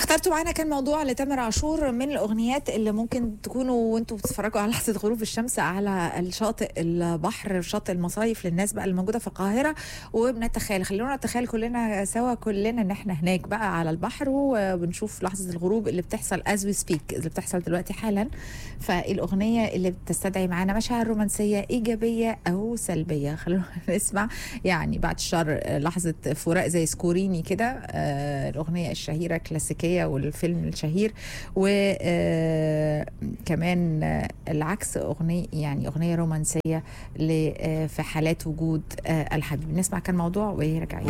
اخترتوا معانا كان موضوع لتامر عاشور من الاغنيات اللي ممكن تكونوا وانتوا بتتفرجوا على لحظه غروب الشمس على الشاطئ البحر شاطئ المصايف للناس بقى الموجوده في القاهره وبنتخيل خلونا نتخيل كلنا سوا كلنا ان احنا هناك بقى على البحر وبنشوف لحظه الغروب اللي بتحصل از وي سبيك اللي بتحصل دلوقتي حالا فالاغنيه اللي بتستدعي معانا مشاعر رومانسيه ايجابيه او سلبيه خلونا نسمع يعني بعد الشر لحظه فراق زي سكوريني كده آه الاغنيه الشهيره كلاسيكيه والفيلم الشهير وكمان العكس اغنيه يعني اغنيه رومانسيه ل- آه، في حالات وجود آه، الحبيب نسمع كان موضوع وراجعين